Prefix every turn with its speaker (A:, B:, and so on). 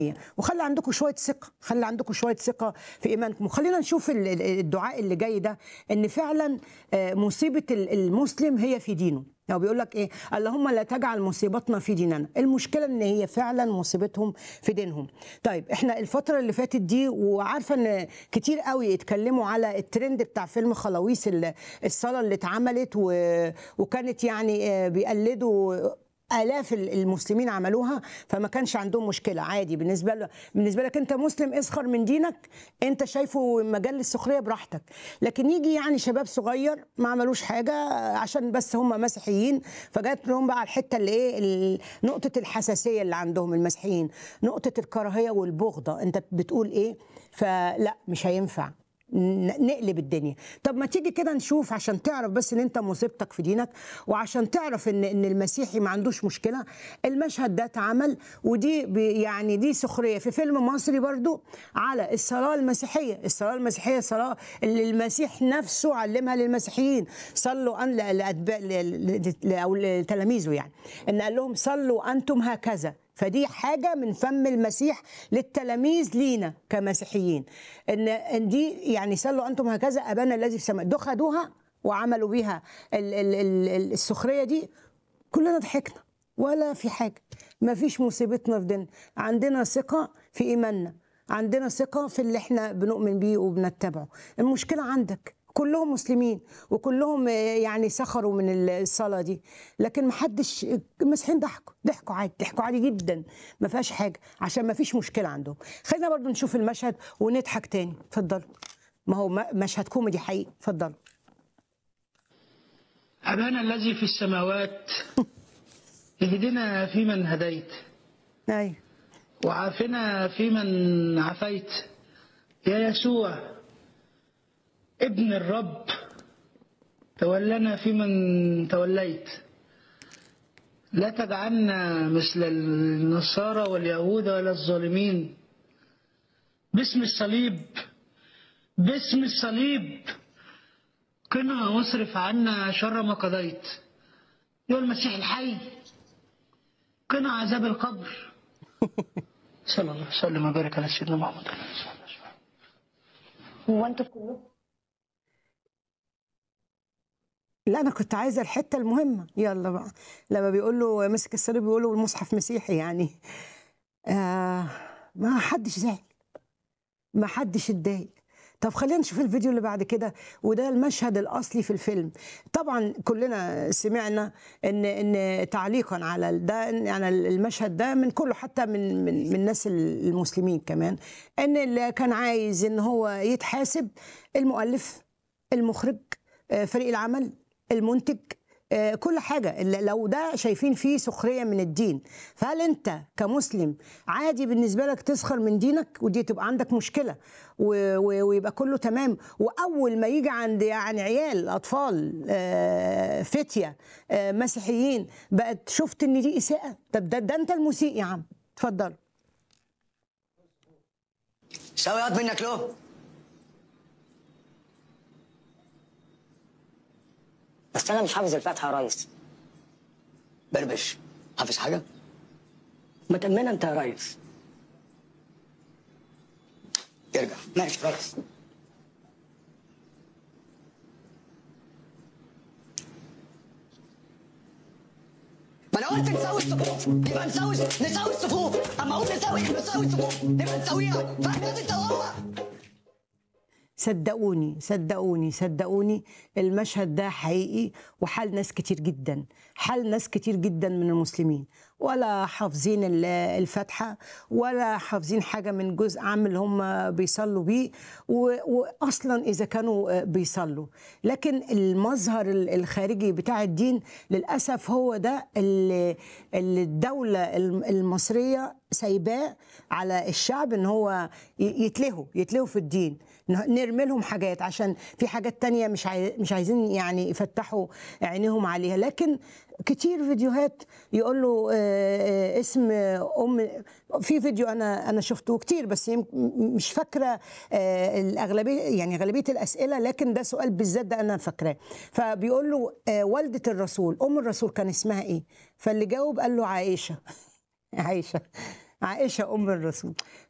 A: وخلي عندكم شويه ثقه خلي عندكم شويه ثقه في ايمانكم وخلينا نشوف ال- ال- الدعاء اللي جاي ده ان فعلا آه، مصيبه ال- المسلم هي في دينه هو بيقول لك ايه اللهم لا تجعل مصيبتنا في ديننا المشكله ان هي فعلا مصيبتهم في دينهم طيب احنا الفتره اللي فاتت دي وعارفه ان كتير قوي اتكلموا على الترند بتاع فيلم خلاويص ال- الصلاه اللي اتعملت و- وكانت يعني آه، بيقلدوا آلاف ال- المسلمين عملوها فما كانش عندهم مشكلة عادي بالنسبة له بالنسبة لك أنت مسلم اسخر من دينك أنت شايفه مجال السخرية براحتك لكن يجي يعني شباب صغير ما عملوش حاجة عشان بس هم مسيحيين فجات لهم بقى الحتة اللي إيه ال- نقطة الحساسية اللي عندهم المسيحيين نقطة الكراهية والبغضة أنت بتقول إيه فلا مش هينفع ن- نقلب الدنيا طب ما تيجي كده نشوف عشان تعرف بس ان انت مصيبتك في دينك وعشان تعرف ان ان المسيحي ما عندوش مشكله المشهد ده اتعمل ودي ب- يعني دي سخريه في فيلم مصري برضو على الصلاه المسيحيه الصلاه المسيحيه صلاه اللي المسيح نفسه علمها للمسيحيين صلوا ان ل- لأتباع ل- ل- او لتلاميذه يعني ان قال لهم صلوا انتم هكذا فدي حاجة من فم المسيح للتلاميذ لينا كمسيحيين ان إن دي يعني صلوا انتم هكذا ابانا الذي في السماء دول خدوها وعملوا بيها ال- ال- ال- ال- السخرية دي كلنا ضحكنا ولا في حاجة ما فيش مصيبتنا في ديننا عندنا ثقة في إيماننا عندنا ثقة في اللي احنا بنؤمن بيه وبنتبعه المشكلة عندك كلهم مسلمين وكلهم آه، يعني سخروا من الصلاة دي لكن ما حدش المسيحيين ضحكوا ضحكوا عادي ضحكوا عادي جدا ما فيهاش حاجة عشان ما فيش مشكلة عندهم خلينا برضو نشوف المشهد ونضحك تاني اتفضلوا ما هو م- مشهد كوميدي حقيقي اتفضلوا
B: أبانا الذي في السماوات اهدنا فيمن هديت
A: ايوه
B: وعافنا فيمن عافيت يا يسوع ابن الرب تولنا فيمن توليت لا تجعلنا مثل النصارى واليهود ولا الظالمين باسم الصليب باسم الصليب قنا واصرف عنا شر ما قضيت يا المسيح الحي قنا عذاب القبر صلى الله وسلم وبارك على سيدنا محمد صلى الله عليه وسلم
C: هو انتوا كلكم
A: لا انا كنت عايزه الحته المهمه يلا بقى لما بيقول له مسك الصليب بيقول له المصحف مسيحي يعني آه ما حدش زعل ما حدش اتضايق طب خلينا نشوف الفيديو اللي بعد كده وده المشهد الاصلي في الفيلم طبعا كلنا سمعنا ان ان تعليقا على ده على المشهد ده من كله حتى من من من الناس المسلمين كمان ان اللي كان عايز ان هو يتحاسب المؤلف المخرج آه، فريق العمل المنتج آه، كل حاجة اللي- لو ده شايفين فيه سخرية من الدين فهل أنت كمسلم عادي بالنسبة لك تسخر من دينك ودي تبقى عندك مشكلة و- و- ويبقى كله تمام وأول ما يجي عند يعني عيال أطفال آه، فتية آه، مسيحيين بقت شفت إن دي إساءة طب ده, ده أنت المسيء يا عم اتفضل
D: سوي هات منك له
C: بس انا مش حافظ الفاتحه يا ريس
D: بربش حافظ حاجة؟
C: ما تأمنا انت يا ريس
D: ارجع
C: ماشي يا ريس
D: ما انا قلت نسوي الصفوف يبقى نسوي نسوي الصفوف اما اقول نسوي نسوي الصفوف نبقى نسويها فاهم انت وهو
A: صدقوني صدقوني صدقوني المشهد ده حقيقي وحال ناس كتير جدا حال ناس كتير جدا من المسلمين ولا حافظين ال- الفاتحة ولا حافظين حاجة من جزء عام اللي هم بيصلوا بيه و- وأصلا إذا كانوا بيصلوا لكن المظهر ال- الخارجي بتاع الدين للأسف هو ده اللي اللي الدولة الم- المصرية سايباه على الشعب ان هو ي- يتلهوا يتلهوا في الدين نه- نرمي لهم حاجات عشان في حاجات تانية مش عاي... مش عايزين يعني يفتحوا عينيهم عليها لكن كتير فيديوهات يقول له آه، آه، اسم ام في فيديو انا انا شفته كتير بس يم- م- مش فاكره آه، الاغلبيه يعني غالبيه الاسئله لكن ده سؤال بالذات ده انا فاكراه فبيقول له آه، والده الرسول ام الرسول كان اسمها ايه فاللي جاوب قال له عائشه عائشه عائشه ام الرسول